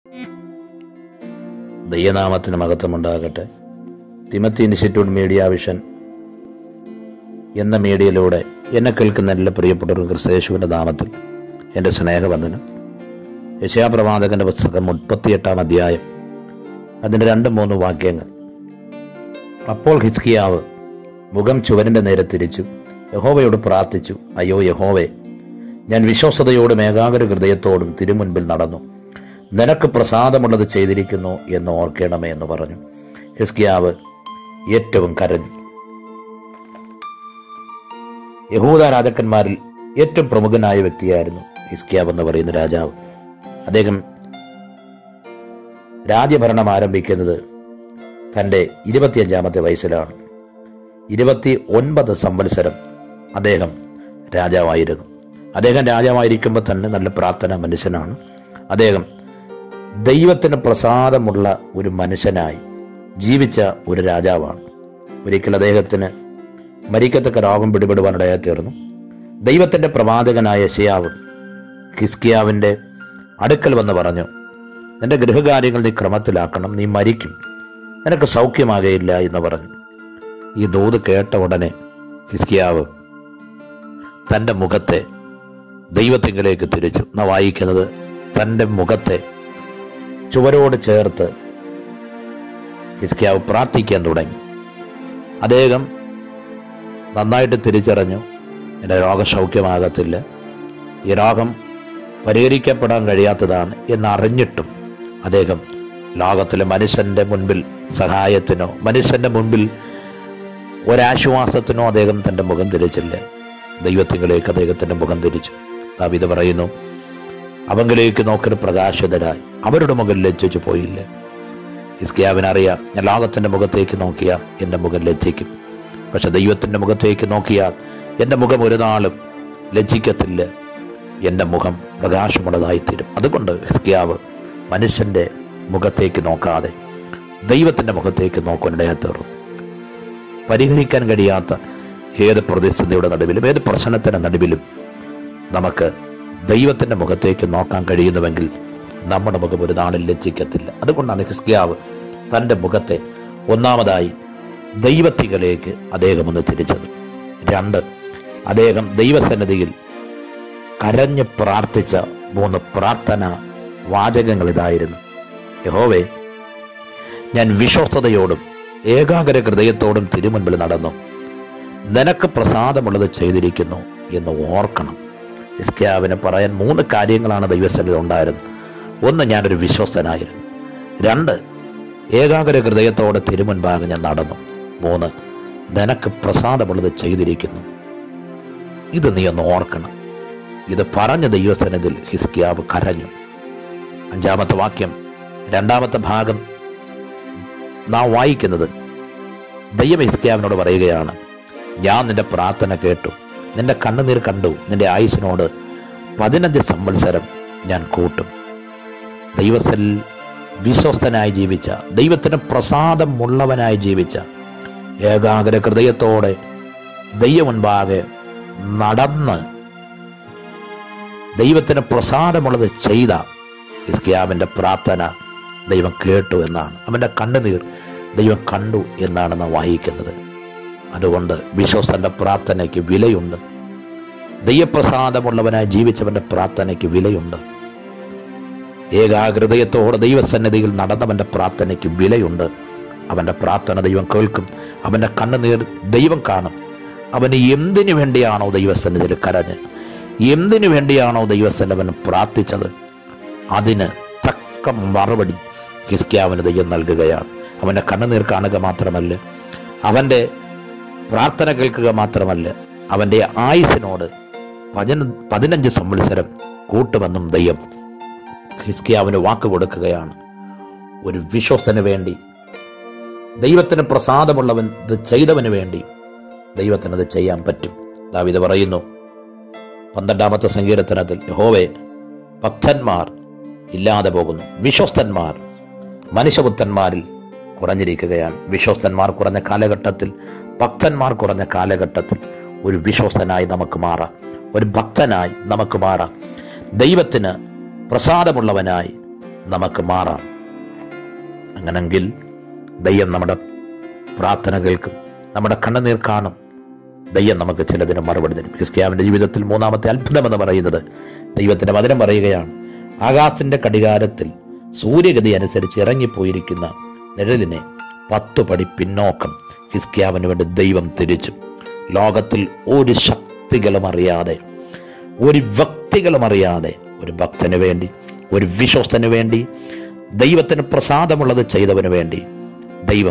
ദൈവനാമത്തിന് മഹത്വമുണ്ടാകട്ടെ തിമത്തി institute media vision എന്ന മീഡിയയിലൂടെ എന്നെ കേൾക്കുന്ന എല്ലാ പ്രിയപ്പെട്ടവരും ക്രിസ്തയേശുവിൻ്റെ നാമത്തിൽ എൻ്റെ സ്നേഹവന്ദനം യശയാപ്രവാചകൻ്റെ പുസ്തകം മുപ്പത്തിയെട്ടാം അധ്യായം അതിൻ്റെ രണ്ട് മൂന്ന് വാക്യങ്ങൾ അപ്പോൾ ഹിസ്കിയാവ് മുഖം ചുവരിൻ്റെ നേരെ തിരിച്ചു യഹോവയോട് പ്രാർത്ഥിച്ചു അയ്യോ യഹോവേ ഞാൻ വിശ്വസതയോടും ഏകാഗ്ര ഹൃദയത്തോടും തിരുമുൻപിൽ നടന്നു നിനക്ക് പ്രസാദമുള്ളത് ചെയ്തിരിക്കുന്നു എന്ന് ഓർക്കണമേ എന്ന് പറഞ്ഞു ഹിസ്കിയാവ് ഏറ്റവും കരഞ്ഞു യഹൂദ രാജാക്കന്മാരിൽ ഏറ്റവും പ്രമുഖനായ വ്യക്തിയായിരുന്നു ഹിസ്കിയാവ് എന്ന് പറയുന്ന രാജാവ് അദ്ദേഹം രാജ്യഭരണം ആരംഭിക്കുന്നത് തൻ്റെ ഇരുപത്തിയഞ്ചാമത്തെ വയസ്സിലാണ് ഇരുപത്തി ഒൻപത് സംവത്സരം അദ്ദേഹം രാജാവായിരുന്നു അദ്ദേഹം രാജാവായിരിക്കുമ്പോൾ തന്നെ നല്ല പ്രാർത്ഥന മനുഷ്യനാണ് അദ്ദേഹം ദൈവത്തിന് പ്രസാദമുള്ള ഒരു മനുഷ്യനായി ജീവിച്ച ഒരു രാജാവാണ് ഒരിക്കൽ അദ്ദേഹത്തിന് മരിക്കത്തക്ക രോഗം പിടിപെടുവാനിടയായി തീർന്നു ദൈവത്തിൻ്റെ പ്രവാചകനായ ഷിയാവ് ഹിസ്കിയാവിൻ്റെ അടുക്കൽ വന്ന് പറഞ്ഞു നിന്റെ ഗൃഹകാര്യങ്ങൾ നീ ക്രമത്തിലാക്കണം നീ മരിക്കും നിനക്ക് സൗഖ്യമാകയില്ല എന്ന് പറഞ്ഞു ഈ ദൂത് കേട്ട ഉടനെ ഹിസ്കിയാവ് തൻ്റെ മുഖത്തെ ദൈവത്തിങ്കിലേക്ക് തിരിച്ചു നാ വായിക്കുന്നത് തൻ്റെ മുഖത്തെ ചുവരോട് ചേർത്ത് ഹിസ്കിയാവ് പ്രാർത്ഥിക്കാൻ തുടങ്ങി അദ്ദേഹം നന്നായിട്ട് തിരിച്ചറിഞ്ഞു എൻ്റെ രോഗം സൗഖ്യമാകത്തില്ല ഈ രോഗം പരിഹരിക്കപ്പെടാൻ കഴിയാത്തതാണ് എന്നറിഞ്ഞിട്ടും അദ്ദേഹം ലോകത്തിലെ മനുഷ്യൻ്റെ മുൻപിൽ സഹായത്തിനോ മനുഷ്യൻ്റെ മുൻപിൽ ഒരാശ്വാസത്തിനോ അദ്ദേഹം തൻ്റെ മുഖം തിരിച്ചില്ല ദൈവത്തിങ്കിലേക്ക് അദ്ദേഹത്തിൻ്റെ മുഖം തിരിച്ചു ദാവിത് പറയുന്നു അവങ്കിലേക്ക് നോക്കി പ്രകാശിതരായി അവരുടെ മുഖം ലജ്ജിച്ചു പോയില്ല ഇസ്കിയാവിനറിയാം ഞാൻ ലോകത്തിൻ്റെ മുഖത്തേക്ക് നോക്കിയാൽ എൻ്റെ മുഖം ലജ്ജിക്കും പക്ഷെ ദൈവത്തിൻ്റെ മുഖത്തേക്ക് നോക്കിയാൽ എൻ്റെ മുഖം ഒരു നാളും ലജ്ജിക്കത്തില്ല എൻ്റെ മുഖം പ്രകാശമുള്ളതായിത്തീരും അതുകൊണ്ട് ഹിസ്കിയാവ് മനുഷ്യൻ്റെ മുഖത്തേക്ക് നോക്കാതെ ദൈവത്തിൻ്റെ മുഖത്തേക്ക് നോക്കാനിടയായി തീർന്നു പരിഹരിക്കാൻ കഴിയാത്ത ഏത് പ്രതിസന്ധിയുടെ നടുവിലും ഏത് പ്രശ്നത്തിൻ്റെ നടുവിലും നമുക്ക് ദൈവത്തിൻ്റെ മുഖത്തേക്ക് നോക്കാൻ കഴിയുന്നുവെങ്കിൽ നമ്മുടെ മുഖം ഒരു നാളിൽ ലജ്ജിക്കത്തില്ല അതുകൊണ്ടാണ് ഹിസ്കിയാവ് തൻ്റെ മുഖത്തെ ഒന്നാമതായി ദൈവത്തികളിലേക്ക് അദ്ദേഹം ഒന്ന് തിരിച്ചത് രണ്ട് അദ്ദേഹം ദൈവസന്നിധിയിൽ കരഞ്ഞ് പ്രാർത്ഥിച്ച മൂന്ന് പ്രാർത്ഥന വാചകങ്ങൾ ഇതായിരുന്നു യഹോവേ ഞാൻ വിശ്വസ്തയോടും ഏകാഗ്ര ഹൃദയത്തോടും തിരുമുൻപിൽ നടന്നു നിനക്ക് പ്രസാദമുള്ളത് ചെയ്തിരിക്കുന്നു എന്ന് ഓർക്കണം ഇസ്ക്യാവിന് പറയാൻ മൂന്ന് കാര്യങ്ങളാണ് ദൈവസന്നിധി ഉണ്ടായിരുന്നത് ഒന്ന് ഞാനൊരു വിശ്വസ്തനായിരുന്നു രണ്ട് ഏകാഗ്ര ഹൃദയത്തോടെ തിരുമുൻപാകെ ഞാൻ നടന്നു മൂന്ന് നിനക്ക് പ്രസാദമുള്ളത് ചെയ്തിരിക്കുന്നു ഇത് നീ ഒന്ന് ഓർക്കണം ഇത് പറഞ്ഞ ദൈവസന്നിധിയിൽ ഹിസ്കിയാവ് കരഞ്ഞു അഞ്ചാമത്തെ വാക്യം രണ്ടാമത്തെ ഭാഗം നാം വായിക്കുന്നത് ദൈവം ഹിസ്കിയാവിനോട് പറയുകയാണ് ഞാൻ നിന്റെ പ്രാർത്ഥന കേട്ടു നിന്റെ കണ്ണുനീർ കണ്ടു നിന്റെ ആയുസിനോട് പതിനഞ്ച് സംവത്സരം ഞാൻ കൂട്ടും ദൈവത്തിൽ വിശ്വസ്തനായി ജീവിച്ച ദൈവത്തിന് പ്രസാദമുള്ളവനായി ജീവിച്ച ഏകാഗ്ര ഹൃദയത്തോടെ ദൈവം മുൻപാകെ നടന്ന് ദൈവത്തിന് പ്രസാദമുള്ളത് ചെയ്ത ഇസ്കിയാവിൻ്റെ പ്രാർത്ഥന ദൈവം കേട്ടു എന്നാണ് അവൻ്റെ കണ്ണുനീർ ദൈവം കണ്ടു എന്നാണ് നാം വായിക്കുന്നത് അതുകൊണ്ട് വിശ്വസ്തൻ്റെ പ്രാർത്ഥനയ്ക്ക് വിലയുണ്ട് ദൈവപ്രസാദമുള്ളവനായി ജീവിച്ചവൻ്റെ പ്രാർത്ഥനയ്ക്ക് വിലയുണ്ട് ഏകാഗ്രതയത്തോടെ ദൈവസന്നിധിയിൽ നടന്നവൻ്റെ പ്രാർത്ഥനയ്ക്ക് വിലയുണ്ട് അവൻ്റെ പ്രാർത്ഥന ദൈവം കേൾക്കും അവൻ്റെ കണ്ണുനീർ ദൈവം കാണും അവന് എന്തിനു വേണ്ടിയാണോ ദൈവസന്നിധിയിൽ കരഞ്ഞ് എന്തിനു വേണ്ടിയാണോ ദൈവസന്നിധി പ്രാർത്ഥിച്ചത് അതിന് തക്ക മറുപടി ഹിസ്കിയാവിന് ദൈവം നൽകുകയാണ് അവൻ്റെ കണ്ണുനീർ കാണുക മാത്രമല്ല അവൻ്റെ പ്രാർത്ഥന കേൾക്കുക മാത്രമല്ല അവൻ്റെ ആയുസിനോട് പതിന പതിനഞ്ച് സംവത്സരം കൂട്ടുമെന്നും ദൈവം ഹിസ്കിയാവിന് വാക്ക് കൊടുക്കുകയാണ് ഒരു വിശ്വസ്തന് വേണ്ടി ദൈവത്തിന് പ്രസാദമുള്ളവൻ ഇത് ചെയ്തവന് വേണ്ടി ദൈവത്തിന് അത് ചെയ്യാൻ പറ്റും ദാവിത് പറയുന്നു പന്ത്രണ്ടാമത്തെ സങ്കീർത്തനത്തിൽ യഹോവേ ഭക്തന്മാർ ഇല്ലാതെ പോകുന്നു വിശ്വസ്തന്മാർ മനുഷ്യപുത്രന്മാരിൽ കുറഞ്ഞിരിക്കുകയാണ് വിശ്വസ്തന്മാർ കുറഞ്ഞ കാലഘട്ടത്തിൽ ഭക്തന്മാർ കുറഞ്ഞ കാലഘട്ടത്തിൽ ഒരു വിശ്വസ്തനായി നമുക്ക് മാറാം ഒരു ഭക്തനായി നമുക്ക് മാറാം ദൈവത്തിന് പ്രസാദമുള്ളവനായി നമുക്ക് മാറാം അങ്ങനെങ്കിൽ ദൈവം നമ്മുടെ പ്രാർത്ഥന കേൾക്കും നമ്മുടെ കണ്ണുനീർ കാണും ദൈവം നമുക്ക് ചിലതിന് മറുപടി തരും ഹിസ്കിയാവിൻ്റെ ജീവിതത്തിൽ മൂന്നാമത്തെ അത്ഭുതമെന്ന് പറയുന്നത് ദൈവത്തിൻ്റെ വചനം പറയുകയാണ് ആകാശത്തിൻ്റെ കടികാരത്തിൽ സൂര്യഗതി അനുസരിച്ച് ഇറങ്ങിപ്പോയിരിക്കുന്ന നിഴലിനെ പത്തു പടി പിന്നോക്കം ഹിസ്കിയാവിന് വേണ്ടി ദൈവം തിരിച്ചു ലോകത്തിൽ ഒരു ശക്തികളും അറിയാതെ ഒരു വ്യക്തികളും അറിയാതെ ഒരു ഭക്തന് വേണ്ടി ഒരു വിശ്വസ്തന് വേണ്ടി ദൈവത്തിന് പ്രസാദമുള്ളത് ചെയ്തവന് വേണ്ടി ദൈവം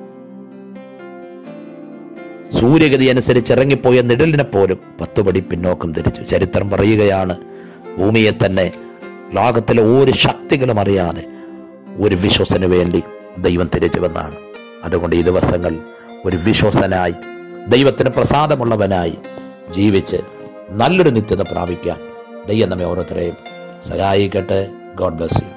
സൂര്യഗതി അനുസരിച്ച് ഇറങ്ങിപ്പോയ നിഴലിനെ പോലും പത്തുപടി പിന്നോക്കം തിരിച്ചു ചരിത്രം പറയുകയാണ് ഭൂമിയെ തന്നെ ലോകത്തിലെ ഒരു ശക്തികളും അറിയാതെ ഒരു വിശ്വസന് വേണ്ടി ദൈവം തിരിച്ചുവെന്നാണ് അതുകൊണ്ട് ഈ ദിവസങ്ങൾ ഒരു വിശ്വസനായി ദൈവത്തിന് പ്രസാദമുള്ളവനായി ജീവിച്ച് നല്ലൊരു നിത്യത പ്രാപിക്കാൻ ദൈവം നമ്മെ ഓരോരുത്തരെയും സഹായിക്കട്ടെ ഗോഡ് ബ്ലസ് യു